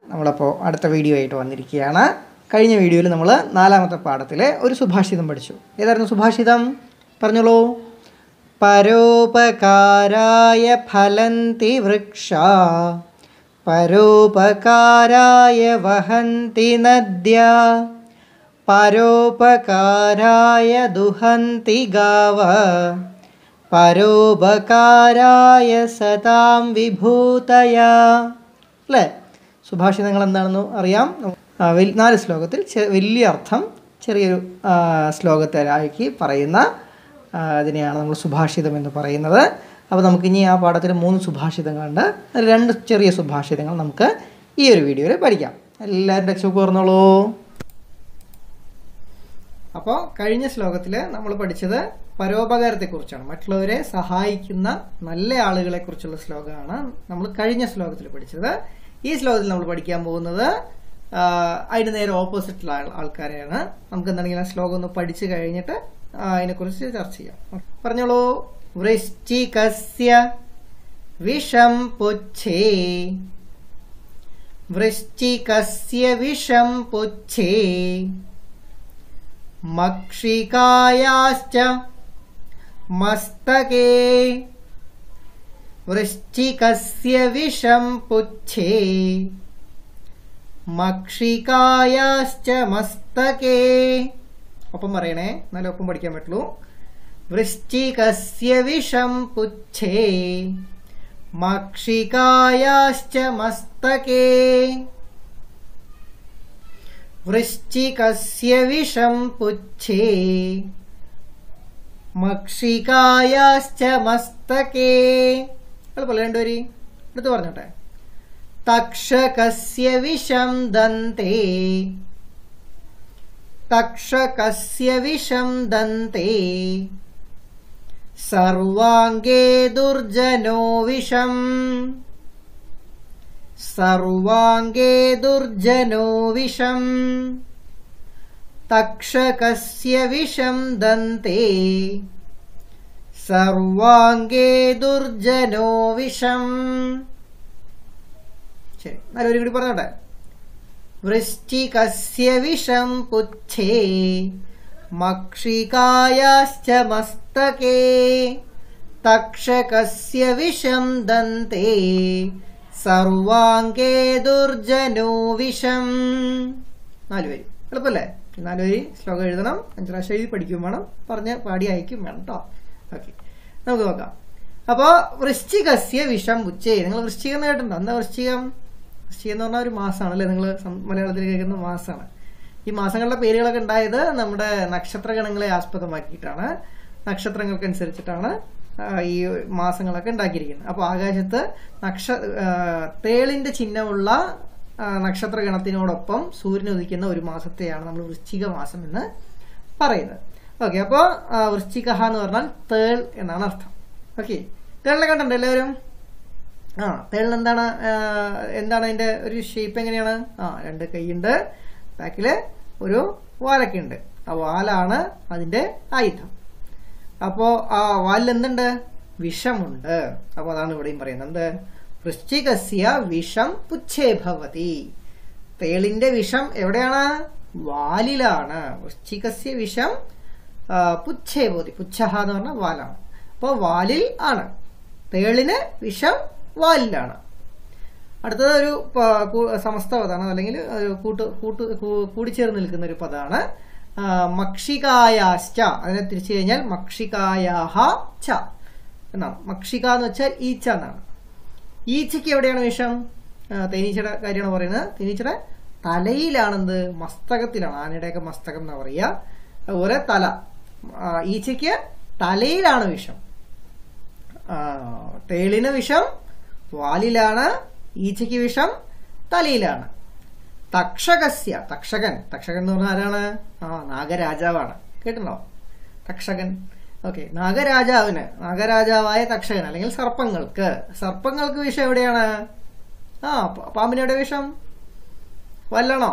നമ്മളപ്പോൾ അടുത്ത വീഡിയോ ആയിട്ട് വന്നിരിക്കുകയാണ് കഴിഞ്ഞ വീഡിയോയിൽ നമ്മൾ നാലാമത്തെ പാഠത്തിലെ ഒരു സുഭാഷിതം പഠിച്ചു ഏതായിരുന്നു സുഭാഷിതം പറഞ്ഞോളൂ പരോപകാരായ ഫലന്തി വൃക്ഷ പരോപകാരായ വഹന്തി നദ്യ പരോപകാരായ ദുഹന്തി ഗാവ പരോപകാരായ സതാം വിഭൂതയ അല്ലേ സുഭാഷിതങ്ങൾ എന്താണെന്ന് അറിയാം ആ, വൽ- നാല് ശ്ലോകത്തിൽ ചെ- വലിയ അർത്ഥം ചെറിയൊരു ആ, ശ്ലോകത്തിലാക്കി പറയുന്ന ആ, അതിനെയാണ് നമ്മൾ സുഭാഷിതം എന്ന് പറയുന്നത് അപ്പോൾ നമുക്കിനി ആ പാഠത്തിൽ മൂന്ന് സുഭാഷിതങ്ങളുണ്ട് അതിൽ രണ്ട് ചെറിയ സുഭാഷിതങ്ങൾ നമുക്ക് ഈ ഒരു വീഡിയോയിൽ പഠിക്കാം എല്ലാവരും ടെക്സ്റ്റ് ബുക്ക് ഓർന്നോളൂ അപ്പോൾ കഴിഞ്ഞ ശ്ലോകത്തിൽ നമ്മൾ പഠിച്ചത് പരോപകാരത്തെക്കുറിച്ചാണ് മറ്റുള്ളവരെ സഹായിക്കുന്ന നല്ല ആളുകളെ കുറിച്ചുള്ള ശ്ലോകമാണ് നമ്മൾ കഴിഞ്ഞ ശ്ലോകത്തിൽ പഠിച്ചത് ഈ ശ്ലോകത്തിൽ നമ്മൾ പഠിക്കാൻ പോകുന്നത് ആ, അതിന് നേരെ ഓപ്പോസിറ്റുള്ള ആൾ ആൾക്കാരെയാണ് നമുക്ക് എന്താണെങ്കിൽ ആ ശ്ലോകം ഒന്ന് പഠിച്ചു കഴിഞ്ഞിട്ട് ആ, അതിനെക്കുറിച്ച് ചർച്ച ചെയ്യാം പറഞ്ഞോളൂ വൃശ്ചികസ്യ വിഷം പുച്ഛേ വൃശ്ചികസ്യ വിഷം പുച്ഛേ മക്ഷികായാശ്ച മസ്തകേ വൃശ്ചികസ്യ വിഷം പുച്ഛേ മക്ഷികായാശ്ച മസ്തകേ ഒപ്പം പറയണേ നല്ല ഒപ്പം പഠിക്കാൻ പറ്റുള്ളൂ വൃശ്ചികസ്യ വിഷം പുച്ഛേ മക്ഷികായാശ്ച മസ്തകേ വൃശ്ചികസ്യ വിഷം പുച്ഛേ മക്ഷികായാശ്ച മസ്തകേ എളുപ്പമല്ലേ രണ്ടുപേരി എടുത്ത് പറഞ്ഞോട്ടെ തക്ഷകസ്യ വിഷം ദന്തേ തക്ഷകസ്യ വിഷം ദന്തേ സർവാംഗേ ദുർജനോ വിഷം സർവാംഗേ ദുർജനോ വിഷം തക്ഷകസ്യ വിഷം ദന്തേ സർവാംഗേ ദുർജനോ വിഷം ശരി നല്ലൊരു കൂടി പറഞ്ഞോട്ടെ വൃശ്ചികസ്യ വിഷം പുച്ഛേ മക്ഷികായാശ്ച മസ്തകേ തക്ഷകസ്യ വിഷം ദന്തേ സർവാംഗേ ദുർജനോ വിഷം നാല് പേര് എളുപ്പല്ലേ ഈ നാല് പേര് ശ്ലോകം എഴുതണം അഞ്ചു പ്രാവശ്യം എഴുതി പഠിക്കും വേണം പറഞ്ഞ് പാടി അയക്കും വേണം കേട്ടോ ഓക്കെ നമുക്ക് നോക്കാം അപ്പോൾ വൃശ്ചികസ്യ വിഷം പുച്ഛേ നിങ്ങൾ വൃശ്ചികം എന്ന് കേട്ടിട്ടുണ്ടോ എന്താ വൃശ്ചികം വൃശ്ചികം എന്ന് പറഞ്ഞാൽ ഒരു മാസമാണ് അല്ലേ നിങ്ങൾ മലയാളത്തിൽ കേൾക്കുന്ന മാസമാണ് ഈ മാസങ്ങളുടെ പേരുകളൊക്കെ ഉണ്ടായത് നമ്മുടെ നക്ഷത്രഗണങ്ങളെ ആസ്പദമാക്കിയിട്ടാണ് നക്ഷത്രങ്ങൾക്കനുസരിച്ചിട്ടാണ് ആ, ഈ മാസങ്ങളൊക്കെ ഉണ്ടാക്കിയിരിക്കുന്നത് അപ്പോൾ ആകാശത്ത് നക്ഷ ആ, തേളിന്റെ ചിഹ്നമുള്ള ആ, നക്ഷത്രഗണത്തിനോടൊപ്പം സൂര്യൻ ഉദിക്കുന്ന ഒരു മാസത്തെയാണ് നമ്മൾ വൃശ്ചിക മാസം എന്ന് പറയുന്നത് ഓക്കെ അപ്പോൾ വൃശ്ചിക എന്ന് പറഞ്ഞാൽ തേൾ എന്നാണ് അർത്ഥം ഓക്കെ തേളിനെ കണ്ടുണ്ടോ എല്ലാവരും ആ തേളിന് എന്താണ് ആ, എന്താണ് അതിന്റെ ഒരു ഷേപ്പ് എങ്ങനെയാണ് ആ രണ്ട് കൈയുണ്ട് ബാക്കില് ഒരു വാലൊക്കെ ഉണ്ട് ആ വാലാണ് അതിന്റെ ആയുധം അപ്പോ ആ വാലിൽ എന്തുണ്ട് വിഷമുണ്ട് അപ്പൊ അതാണ് ഇവിടെയും പറയുന്നത് എന്ത് വൃശ്ചികസ്യ വിഷം പുച്ഛേ ഭവതി തേളിന്റെ വിഷം എവിടെയാണ് വാലിലാണ് വൃശ്ചികസ്യ വിഷം ആ, പുച്ഛേ ഭവതി പുച്ഛഹ എന്ന് പറഞ്ഞാൽ വാലാണ് അപ്പോൾ വാലിൽ ആണ് തേളിന് വിഷം വാലിലാണ് അടുത്തത് ഒരു പ- കൂ- സമസ്ത പദമാണ് അല്ലെങ്കിൽ ഒരു കൂട്ട് കൂട്ട് കൂ- കൂടിച്ചേർന്ന് നിൽക്കുന്ന ഒരു പദമാണ് ആ, മക്ഷികായാശ്ച അതിനെ തിരിച്ചു കഴിഞ്ഞാൽ മക്ഷികായാഹ ച എന്നാണ് മക്ഷിക എന്ന് വെച്ചാൽ ഈച്ച എന്നാണ് ഈച്ചയ്ക്ക് എവിടെയാണ് വിഷം ആ, തേനീച്ചയുടെ കാര്യമാണ് പറയുന്നത് തേനീച്ചയുടെ തലയിലാണെന്ത് മസ്തകത്തിലാണ് ആനയുടെയൊക്കെ മസ്തകം എന്നാ പറയുക അതുപോലെ തല ആ, ഈച്ചയ്ക്ക് തലയിലാണ് വിഷം ആ, തേളിന് വിഷം വാലിലാണ് ഈച്ചയ്ക്ക് വിഷം തലയിലാണ് തക്ഷകസ്യ തക്ഷകൻ തക്ഷകൻ എന്ന് പറഞ്ഞാൽ ആരാണ് ആ നാഗരാജാവാണ് കേട്ടിട്ടുണ്ടോ തക്ഷകൻ ഓക്കെ നാഗരാജാവിന് നാഗരാജാവായ തക്ഷകൻ അല്ലെങ്കിൽ സർപ്പങ്ങൾക്ക് സർപ്പങ്ങൾക്ക് വിഷം എവിടെയാണ് ആ പ- പാമ്പിന് എവിടെ വിഷം വല്ലണോ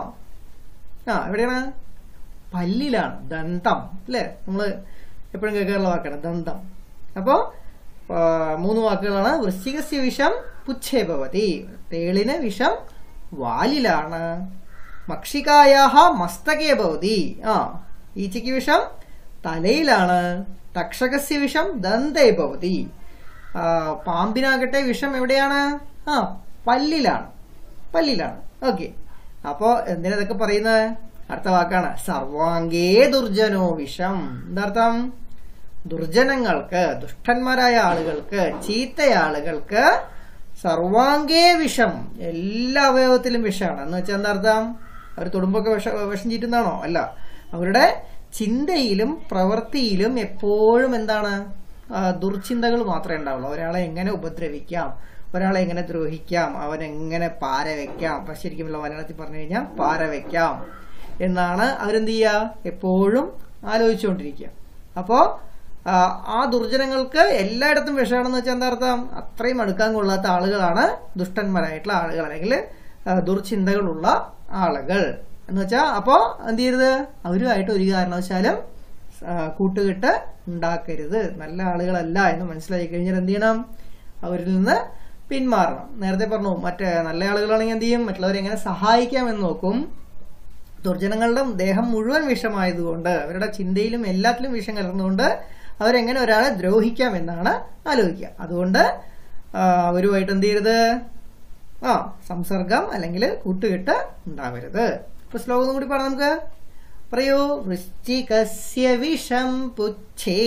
ആ എവിടെയാണ് പല്ലിലാണ് ദന്തം അല്ലേ നമ്മള് എപ്പോഴും കേൾക്കാറുള്ള വാക്കാണ് ദന്തം അപ്പോ ആ, മൂന്ന് വാക്കുകളാണ് വൃശ്ചികസ്യ വിഷം പുച്ഛേ ഭവതി തേളിന് വിഷം വാലിലാണ് മക്ഷികായാഹ മസ്തകേ ഭവതി ആ ഈച്ചയ്ക്ക് വിഷം തലയിലാണ് തക്ഷകസ്യ വിഷം ദന്തേ ഭവതി ആ, പാമ്പിനാകട്ടെ വിഷം എവിടെയാണ് ആ പല്ലിലാണ് പല്ലിലാണ് ഓക്കെ അപ്പോ എന്തിനാ ഇതൊക്കെ പറയുന്നത് അടുത്ത വാക്കാണ് സർവാംഗേ ദുർജനോ വിഷം എന്താർത്ഥം ദുർജനങ്ങൾക്ക് ദുഷ്ടന്മാരായ ആളുകൾക്ക് ചീത്തയാളുകൾക്ക് സർവാംഗേ വിഷം എല്ലാ അവയവത്തിലും വിഷമാണ് എന്ന് വെച്ചാൽ എന്താ അർത്ഥം അവർ തൊടുമ്പൊക്കെ വിഷ വിഷം ചീറ്റുന്നതാണോ അല്ല അവരുടെ ചിന്തയിലും പ്രവൃത്തിയിലും എപ്പോഴും എന്താണ് ആ, ദുർചിന്തകൾ മാത്രമേ ഉണ്ടാവുള്ളൂ ഒരാളെ എങ്ങനെ ഉപദ്രവിക്കാം ഒരാളെ എങ്ങനെ ദ്രോഹിക്കാം അവനെങ്ങനെ പാര വെക്കാം അപ്പൊ ശരിക്കുമല്ലോ മലയാളത്തിൽ പറഞ്ഞു കഴിഞ്ഞാൽ പാര വെക്കാം എന്നാണ് അവരെന്ത് ചെയ്യുക എപ്പോഴും ആലോചിച്ചുകൊണ്ടിരിക്കുക അപ്പോ ആ, ആ ദുർജനങ്ങൾക്ക് എല്ലായിടത്തും വിഷമാണെന്ന് വെച്ചാൽ എന്താ അർത്ഥം അത്രയും അടുക്കാൻ കൊള്ളാത്ത ആളുകളാണ് ദുഷ്ടന്മാരായിട്ടുള്ള ആളുകൾ അല്ലെങ്കിൽ ആ, ദുർചിന്തകളുള്ള ആളുകൾ എന്ന് വെച്ചാൽ അപ്പോ എന്ത് ചെയ്യരുത് അവരുമായിട്ട് ഒരു കാരണവശാലും ആ, കൂട്ടുകെട്ട് ഉണ്ടാക്കരുത് നല്ല ആളുകളല്ല എന്ന് മനസ്സിലായി കഴിഞ്ഞാൽ എന്ത് ചെയ്യണം അവരിൽ നിന്ന് പിന്മാറണം നേരത്തെ പറഞ്ഞു മറ്റേ നല്ല ആളുകളാണെങ്കിൽ എന്ത് ചെയ്യും മറ്റുള്ളവരെ എങ്ങനെ സഹായിക്കാമെന്ന് നോക്കും ദുർജനങ്ങളുടെ ദേഹം മുഴുവൻ വിഷമായതുകൊണ്ട് അവരുടെ ചിന്തയിലും എല്ലാത്തിലും വിഷം കലർന്നുകൊണ്ട് അവരെങ്ങനെ ഒരാളെ ദ്രോഹിക്കാം എന്നാണ് ആലോചിക്കുക അതുകൊണ്ട് ആ, അവരുമായിട്ട് എന്ത് ചെയ്യരുത് ആ സംസർഗം അല്ലെങ്കിൽ കൂട്ടുകെട്ട് ഉണ്ടാവരുത് ഇപ്പൊ ശ്ലോകം കൂടി പറയാം നമുക്ക് പറയൂ വൃശ്ചികസ്യ വിഷം പുച്ഛേ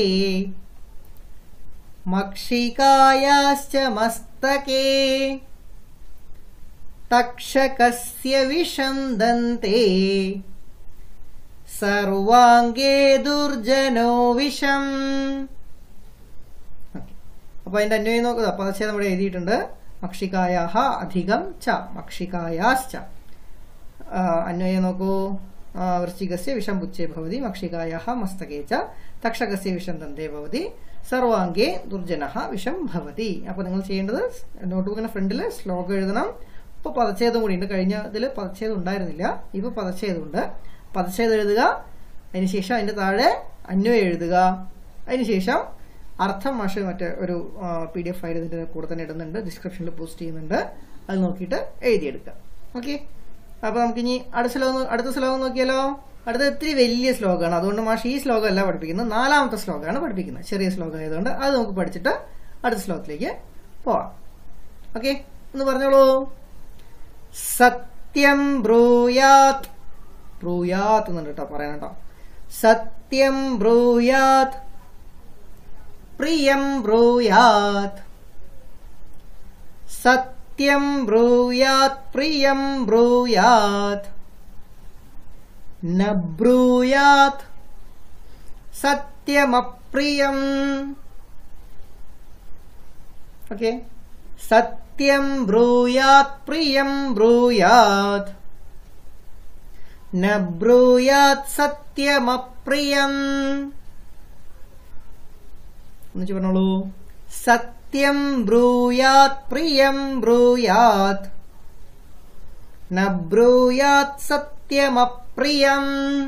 മക്ഷികായാശ്ച മസ്തകേ തക്ഷകസ്യ വിഷം ദന്തേ സർവാംഗേ ദുർജനോ വിഷം Okay. അപ്പൊ അതിന്റെ അന്വയം നോക്കുക പദച്ഛേദം ഇവിടെ എഴുതിയിട്ടുണ്ട് മക്ഷികായാഹ അധികം ച മക്ഷികായാശ്ച ആ, അന്വയം നോക്കൂ ആ, വൃശ്ചികസ്യ വിഷം പുച്ഛേ ഭവതി മക്ഷികായാഹ മസ്തകേ ച തക്ഷകസ്യ വിഷം ദന്തേ ഭവതി സർവാംഗേ ദുർജന വിഷം ഭവതി അപ്പൊ നിങ്ങൾ ചെയ്യേണ്ടത് നോട്ട്ബുക്കിന്റെ ഫ്രണ്ടിൽ ശ്ലോകം എഴുതണം ഇപ്പൊ പദച്ഛേദം കൂടി ഉണ്ട് കഴിഞ്ഞ ഇതിൽ പദച്ഛേദം ഉണ്ടായിരുന്നില്ല ഇപ്പൊ പദച്ഛേദമുണ്ട് പദച്ഛേദം എഴുതുക അതിനുശേഷം അതിന്റെ താഴെ അന്വയം എഴുതുക അതിനുശേഷം അർത്ഥം മാഷ് മറ്റേ ഒരു പി ഡി എഫ് ഫയൽ ഇതിന്റെ കൂടെ തന്നെ ഇടുന്നുണ്ട് ഡിസ്ക്രിപ്ഷനിൽ പോസ്റ്റ് ചെയ്യുന്നുണ്ട് അത് നോക്കിയിട്ട് എഴുതിയെടുക്കുക ഓക്കെ അപ്പൊ നമുക്കിനി അടുത്ത ശ്ലോകം അടുത്ത ശ്ലോകം നോക്കിയാലോ അടുത്ത ഇത്തിരി വലിയ ശ്ലോകമാണ് അതുകൊണ്ട് മാഷ് ഈ ശ്ലോകം അല്ല പഠിപ്പിക്കുന്നത് നാലാമത്തെ ശ്ലോകമാണ് പഠിപ്പിക്കുന്നത് ചെറിയ ശ്ലോകം ആയതുകൊണ്ട് അത് നമുക്ക് പഠിച്ചിട്ട് അടുത്ത ശ്ലോകത്തിലേക്ക് പോവാം ഓക്കെ ഒന്ന് പറഞ്ഞോളൂ സത്യം ബ്രൂയാത് ബ്രൂയാത്ത് എന്നുണ്ട് കേട്ടോ പറയാൻ കേട്ടോ സത്യം ബ്രൂയാത് പ്രിയം ബ്രൂയാത് സത്യം ബ്രൂയാത് പ്രിയം ബ്രൂയാത് ന ബ്രൂയാത് സത്യമപ്രിയം ഓക്കെ സത്യം ബ്രൂയാത് പ്രിയം ബ്രൂയാത് ന ബ്രൂയാത് സത്യമപ്രിയം എന്നുവെച്ച് പറഞ്ഞോളൂ സത്യം ബ്രൂയാത് പ്രിയം ബ്രൂയാത് ന ബ്രൂയാത് സത്യമപ്രിയം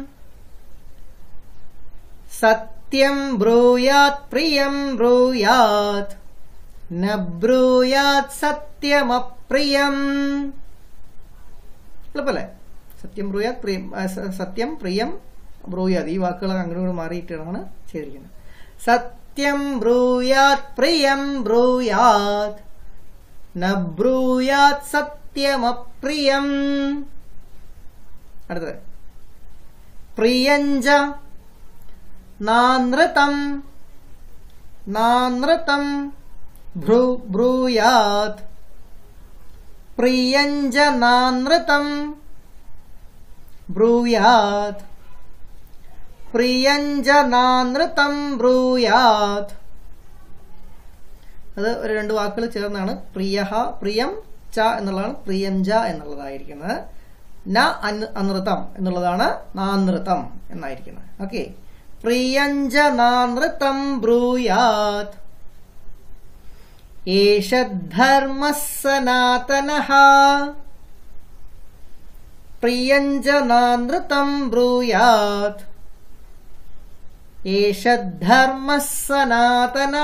സത്യം ബ്രൂയാത് പ്രിയം ബ്രൂയാത് ന ബ്രൂയാത് സത്യമപ്രിയം എളുപ്പല്ലേ സത്യം ബ്രൂയാത് പ്രിയം ആ, സ- സത്യം പ്രിയം ബ്രൂയാത് ഈ വാക്കുകൾ അങ്ങോട്ടും ഇങ്ങോട്ടും മാറിയിട്ടാണ് ചെയ്തിരിക്കുന്നത് സത്യം ബ്രൂയാത് പ്രിയം ബ്രൂയാത് ന ബ്രൂയാത് സത്യമപ്രിയം അടുത്തത് പ്രിയഞ്ച നാനൃതം നാനൃതം ഭ്രൂ ബ്രൂയാത് പ്രിയഞ്ച നാനൃതം ബ്രൂയാത് പ്രിയഞ്ച നാനൃതം ബ്രൂയാത് അത് ഒരു രണ്ട് വാക്കുകൾ ചേർന്നാണ് പ്രിയ പ്രിയം ച എന്നുള്ളതാണ് പ്രിയഞ്ച എന്നുള്ളതായിരിക്കുന്നത് ന അന് അനൃതം എന്നുള്ളതാണ് നാനൃതം എന്നായിരിക്കുന്നത് ഓക്കെ പ്രിയഞ്ച നാനൃതം ബ്രൂയാത് ഏഷ ധർമ്മ സനാതന പ്രിയഞ്ച നാനൃതം ബ്രൂയാത് ഏഷ ധർമ്മ സനാതന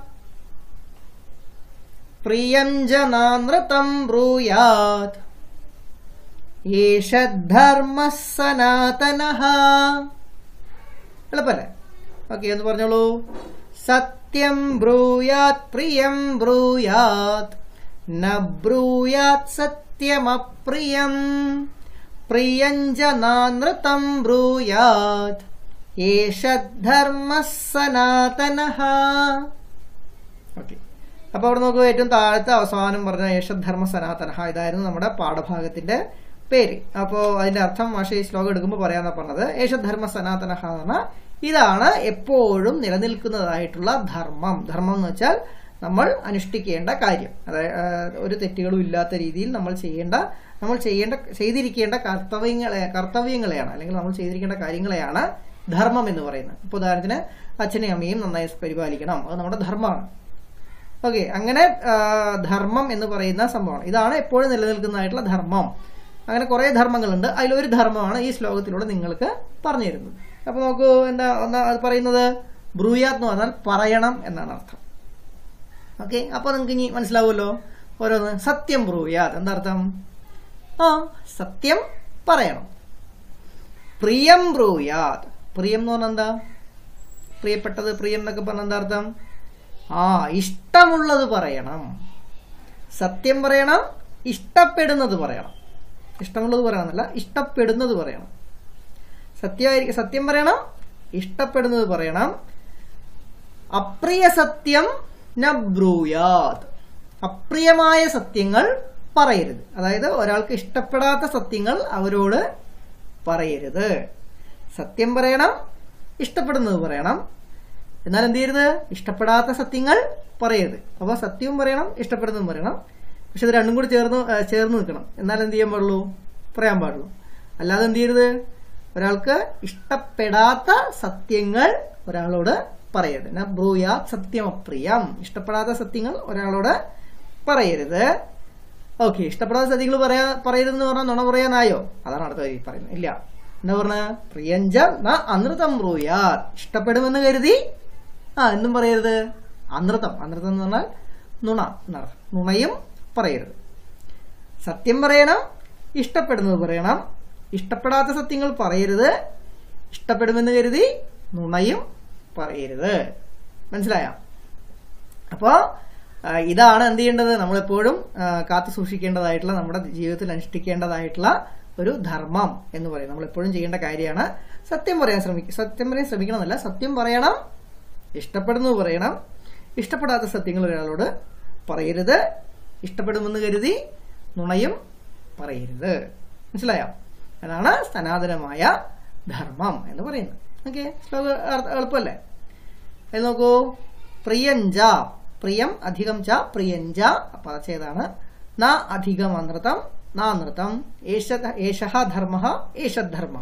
പ്രിയം ജ നാനൃതം ബ്രൂയാത് ഏഷ ധർമ്മ സനാതനഃ എളുപ്പല്ലേ ഓക്കെ എന്ന് പറഞ്ഞോളൂ സത്യം ബ്രൂയാത് പ്രിയം ബ്രൂയാത് ന ബ്രൂയാത് സത്യമപ്രിയം പ്രിയഞ്ച നാനൃതം ബ്രൂയാത് ഏഷ ധർമ്മ സനാതനഃ ഓക്കെ അപ്പൊ അവിടെ നോക്കുക ഏറ്റവും താഴത്തെ അവസാനം പറഞ്ഞ യേശധർമ്മ സനാതനഹ ഇതായിരുന്നു നമ്മുടെ പാഠഭാഗത്തിന്റെ പേര് അപ്പോ അതിന്റെ അർത്ഥം മാഷ ഈ ശ്ലോകം എടുക്കുമ്പോൾ പറയാന്നാ പറഞ്ഞത് യേശധർമ്മ സനാതനഹ എന്ന് പറഞ്ഞാൽ ഇതാണ് എപ്പോഴും നിലനിൽക്കുന്നതായിട്ടുള്ള ധർമ്മം ധർമ്മം എന്ന് വെച്ചാൽ നമ്മൾ അനുഷ്ഠിക്കേണ്ട കാര്യം അതായത് ഒരു തെറ്റുകളും ഇല്ലാത്ത രീതിയിൽ നമ്മൾ ചെയ്യേണ്ട നമ്മൾ ചെയ്യേണ്ട ചെയ്തിരിക്കേണ്ട കർത്തവ്യങ്ങളെ കർത്തവ്യങ്ങളെയാണ് അല്ലെങ്കിൽ നമ്മൾ ചെയ്തിരിക്കേണ്ട കാര്യങ്ങളെയാണ് ധർമ്മം എന്ന് പറയുന്നത് ഇപ്പൊ ഉദാഹരണത്തിന് അച്ഛനെയും അമ്മയും നന്നായി പരിപാലിക്കണം അത് നമ്മുടെ ധർമ്മമാണ് ഓക്കെ അങ്ങനെ ആ, ധർമ്മം എന്ന് പറയുന്ന സംഭവമാണ് ഇതാണ് എപ്പോഴും നിലനിൽക്കുന്നതായിട്ടുള്ള ധർമ്മം അങ്ങനെ കുറെ ധർമ്മങ്ങളുണ്ട് അതിലൊരു ധർമ്മമാണ് ഈ ശ്ലോകത്തിലൂടെ നിങ്ങൾക്ക് പറഞ്ഞു തരുന്നത് അപ്പൊ നോക്കൂ എന്താ ഒന്നാ അത് പറയുന്നത് ബ്രൂയാത്ത് എന്ന് പറഞ്ഞാൽ പറയണം എന്നാണ് അർത്ഥം ഓക്കെ അപ്പൊ നിങ്ങൾക്ക് ഇനി മനസ്സിലാവുമല്ലോ ഓരോന്ന് സത്യം ബ്രൂയാത്ത് എന്താ അർത്ഥം ആ സത്യം പറയണം പ്രിയം ബ്രൂയാത് പ്രിയം എന്ന് പറഞ്ഞാൽ എന്താ പ്രിയപ്പെട്ടത് പ്രിയം എന്നൊക്കെ പറഞ്ഞ എന്താ അർത്ഥം ആ ഇഷ്ടമുള്ളത് പറയണം സത്യം പറയണം ഇഷ്ടപ്പെടുന്നത് പറയണം ഇഷ്ടമുള്ളത് പറയണമെന്നല്ല ഇഷ്ടപ്പെടുന്നത് പറയണം സത്യമായിരിക്കും സത്യം പറയണം ഇഷ്ടപ്പെടുന്നത് പറയണം അപ്രിയ സത്യം ന ബ്രൂയാത് അപ്രിയമായ സത്യങ്ങൾ പറയരുത് അതായത് ഒരാൾക്ക് ഇഷ്ടപ്പെടാത്ത സത്യങ്ങൾ അവരോട് പറയരുത് സത്യം പറയണം ഇഷ്ടപ്പെടുന്നത് പറയണം എന്നാൽ എന്ത് ചെയ്യരുത് ഇഷ്ടപ്പെടാത്ത സത്യങ്ങൾ പറയരുത് അപ്പോൾ സത്യവും പറയണം ഇഷ്ടപ്പെടുന്നതും പറയണം പക്ഷെ ഇത് രണ്ടും കൂടി ചേർന്ന് ആ, ചേർന്ന് നിൽക്കണം എന്നാൽ എന്ത് ചെയ്യാൻ പാടുള്ളൂ പറയാൻ പാടുള്ളൂ അല്ലാതെ എന്ത് ചെയ്യരുത് ഒരാൾക്ക് ഇഷ്ടപ്പെടാത്ത സത്യങ്ങൾ ഒരാളോട് പറയരുത് ന ബ്രൂയാ സത്യമപ്രിയം ഇഷ്ടപ്പെടാത്ത സത്യങ്ങൾ ഒരാളോട് പറയരുത് ഓക്കെ ഇഷ്ടപ്പെടാത്ത സത്യങ്ങൾ പറയാ പറയരുതെന്ന് പറഞ്ഞാൽ നുണ പറയാനായോ അതാണ് അടുത്ത വരി പറയുന്നത് ഇല്ല എന്താ പറഞ്ഞ പ്രിയഞ്ച ന അനൃതം ബ്രൂയാ ഇഷ്ടപ്പെടുമെന്ന് കരുതി ആ എന്നും പറയരുത് അനൃതം അനൃതം എന്ന് പറഞ്ഞാൽ നുണ എന്നർത്ഥം നുണയും പറയരുത് സത്യം പറയണം ഇഷ്ടപ്പെടുന്നത് പറയണം ഇഷ്ടപ്പെടാത്ത സത്യങ്ങൾ പറയരുത് ഇഷ്ടപ്പെടുമെന്ന് കരുതി നുണയും പറയരുത് മനസ്സിലായോ അപ്പോ ആ, ഇതാണ് എന്ത് ചെയ്യേണ്ടത് നമ്മളെപ്പോഴും ആ, കാത്തു സൂക്ഷിക്കേണ്ടതായിട്ടുള്ള നമ്മുടെ ജീവിതത്തിൽ അനുഷ്ഠിക്കേണ്ടതായിട്ടുള്ള ഒരു ധർമ്മം എന്ന് പറയും നമ്മൾ എപ്പോഴും ചെയ്യേണ്ട കാര്യമാണ് സത്യം പറയാൻ ശ്രമിക്കുക സത്യം പറയാൻ ശ്രമിക്കണം എന്നല്ല സത്യം പറയണം ഇഷ്ടപ്പെടുന്നത് പറയണം ഇഷ്ടപ്പെടാത്ത സത്യങ്ങൾ ഒരാളോട് പറയരുത് ഇഷ്ടപ്പെടുമെന്ന് കരുതി നുണയും പറയരുത് മനസ്സിലായോ അതാണ് സനാതനമായ ധർമ്മം എന്ന് പറയുന്നത് ഓക്കെ ശ്ലോക അർത്ഥ- എളുപ്പമല്ലേ അത് നോക്കൂ പ്രിയഞ്ച പ്രിയം അധികം ച പ്രിയഞ്ച പദച്ഛേദാണ് ന അധികം അനൃതം നാനൃതം ഏഷ ധർമ്മ ഏഷധർമ്മ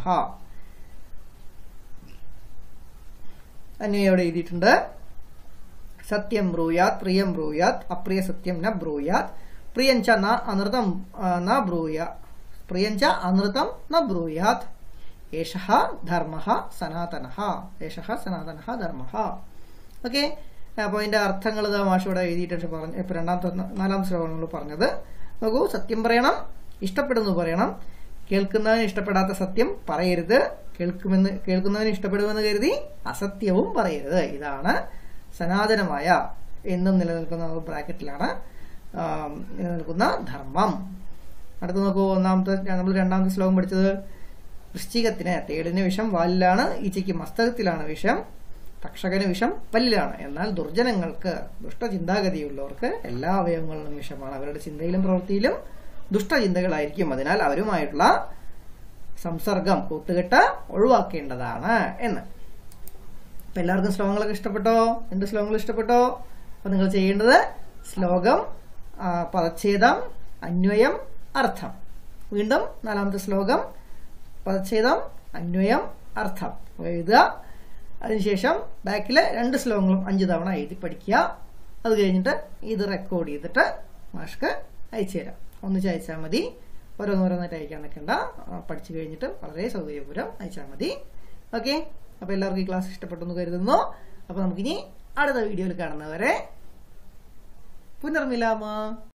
അന്വയം ഇവിടെ എഴുതിയിട്ടുണ്ട് സത്യം ബ്രൂയാത് പ്രിയം ബ്രൂയാത് അപ്രിയ സത്യം ന ബ്രൂയാത് പ്രിയഞ്ച ന അനൃതം ആ, ന ബ്രൂയ പ്രിയഞ്ച അനൃതം ന ബ്രൂയാത് ഏഷ ധർമ്മ സനാതന ഏഷ സനാതന ധർമ്മ ഓക്കെ അപ്പോൾ അതിന്റെ അർത്ഥങ്ങൾ ഇതാ മാഷ് ഇവിടെ എഴുതിയിട്ട് പറഞ്ഞു ഇപ്പൊ രണ്ടാമത്തെ നാലാമത്തെ ശ്ലോകം നമ്മൾ പറഞ്ഞത് നോക്കൂ സത്യം പറയണം ഇഷ്ടപ്പെടുന്നത് പറയണം കേൾക്കുന്നവന് ഇഷ്ടപ്പെടാത്ത സത്യം പറയരുത് കേൾക്കുമെന്ന് കേൾക്കുന്നവന് ഇഷ്ടപ്പെടുമെന്ന് കരുതി അസത്യവും പറയരുത് ഇതാണ് സനാതനമായ എന്നും നിലനിൽക്കുന്ന ബ്രാക്കറ്റിലാണ് ആം, നിലനിൽക്കുന്ന ധർമ്മം അടുത്ത് നോക്കൂ ഒന്നാമത്തെ നമ്മൾ രണ്ടാമത്തെ ശ്ലോകം പഠിച്ചത് വൃശ്ചികത്തിന് തേടിന് വിഷം വാലിലാണ് ഈച്ചയ്ക്ക് മസ്തകത്തിലാണ് വിഷം തക്ഷകന് വിഷം പല്ലിലാണ് എന്നാൽ ദുർജനങ്ങൾക്ക് ദുഷ്ടചിന്താഗതിയുള്ളവർക്ക് എല്ലാ അവയവങ്ങളിലും വിഷമാണ് അവരുടെ ചിന്തയിലും പ്രവൃത്തിയിലും ദുഷ്ടചിന്തകളായിരിക്കും അതിനാൽ അവരുമായിട്ടുള്ള സംസർഗം കൂട്ടുകെട്ട് ഒഴിവാക്കേണ്ടതാണ് എന്ന് അപ്പൊ എല്ലാവർക്കും ശ്ലോകങ്ങളൊക്കെ ഇഷ്ടപ്പെട്ടോ എന്റെ ശ്ലോകങ്ങൾ ഇഷ്ടപ്പെട്ടോ അപ്പൊ നിങ്ങൾ ചെയ്യേണ്ടത് ശ്ലോകം ആ, പദച്ഛേദം അന്വയം അർത്ഥം വീണ്ടും നാലാമത്തെ ശ്ലോകം പദച്ഛേദം അന്വയം അർത്ഥം അപ്പൊ എഴുതുക അതിനുശേഷം ബാക്കിലെ രണ്ട് ശ്ലോകങ്ങളും അഞ്ച് തവണ എഴുതി പഠിക്കുക അത് കഴിഞ്ഞിട്ട് ഇത് റെക്കോർഡ് ചെയ്തിട്ട് മാഷ്ക്ക് അയച്ചു തരാം ഒന്നിച്ച് അയച്ചാൽ മതി ഓരോന്നോരോന്നായിട്ട് അയക്കാൻ നിൽക്കണ്ട ആ, പഠിച്ചു കഴിഞ്ഞിട്ട് വളരെ സൗകര്യപൂർവ്വം അയച്ചാൽ മതി ഓക്കെ അപ്പൊ എല്ലാവർക്കും ഈ ക്ലാസ് ഇഷ്ടപ്പെട്ടു എന്ന് കരുതുന്നു അപ്പൊ നമുക്കിനി അടുത്ത വീഡിയോയിൽ കാണുന്നവരെ പുനർമിലാമ